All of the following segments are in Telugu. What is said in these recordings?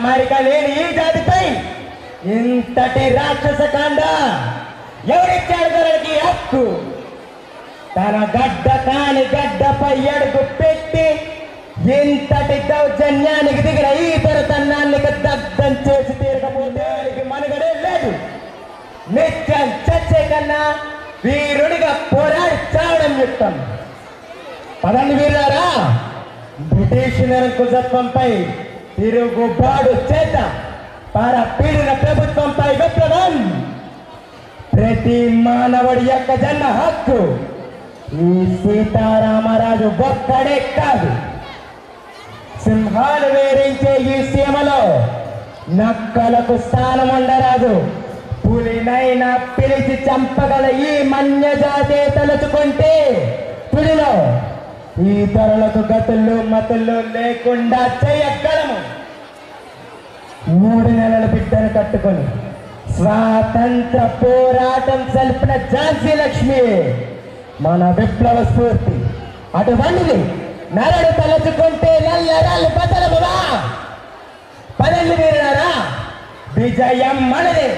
అమారిక లేని ఈ జాతిపై ఇంతటి రాక్షస కాండ ఎవరిచ్చాడు తనకి హక్కు తన గడ్డ కాని గడ్డపై అడుగు పెట్టి ఇంతటి దౌర్జన్యానికి దిగిన ఈ తరతన్నానికి దగ్ధం చేసి తీరకపోతే వారికి మనుగడే లేదు నిత్యం చచ్చే కన్నా వీరుడిగా పోరాడి చావడం యుక్తం పదండి వీరులారా బ్రిటిష్ నిరంకుశత్వంపై తిరుగుబాటు చేద్దాం పర పీడిన ప్రభుత్వంపై విప్లవం ప్రతి మానవుడి యొక్క జన్మ హక్కు ఈ సీతారామరాజు ఒక్కడే కాదు సింహాలు వేరించే ఈ సీమలో నక్కలకు స్థానం ఉండరాదు పులినైనా పిలిచి చంపగల ఈ మన్య జాతే తలుచుకుంటే పులిలో ఈ తరలకు గతులు మతులు లేకుండా చేయగలము మూడు నెలల బిడ్డను కట్టుకొని స్వాతంత్ర పోరాటం సల్పిన ఝాన్సీ లక్ష్మి మన విప్లవ స్ఫూర్తి అటువంటిది నరడు తలచుకుంటే నల్లరాలు బదలమువా పదండి వీరులారా విజయం మనదే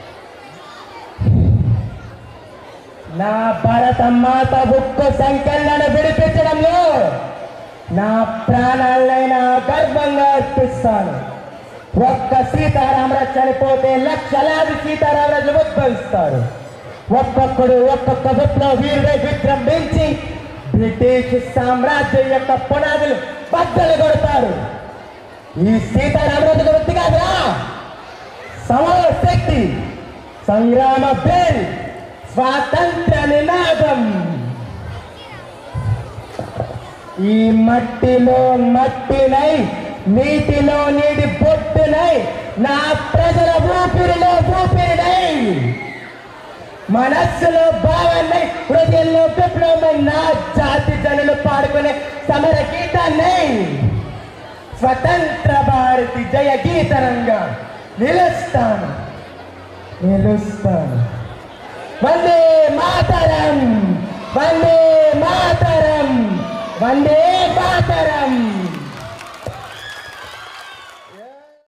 నా భారత మాత ఉక్కు సంకలనను విడిపించడంలో నా ప్రాణాలైనా గర్వంగా అర్పిస్తాను ఒక్క సీతారామరాజు చనిపోతే లక్షలాది సీతారామరాజులు ఉద్భవిస్తారు ఒక్కొక్కడు ఒక్కొక్క విప్లవ వీరుడై విజృంభించి బ్రిటిష్ సామ్రాజ్యం యొక్క పునాదులు బద్దలు కొడతారు ఈ సీతారామరాజు వృత్తి కాదురా సమర శక్తి సంగ్రామ బేల్ స్వాతంత్ర నినాదం ఈ మట్టిలో మట్టినై నీటిలో నీటి పొట్టునై నా ప్రజల ఊపిరిలో ఊపిరినై మనస్సులో భావనై హృదయంలో విప్లవమై నా జాతి జనులు పాడుకునే సమర గీతాన్ని స్వతంత్ర భారతి జయ గీతరంగా నిలుస్తాను నిలుస్తాను వందే మాతరం వందే మాతరం వందే మాతరం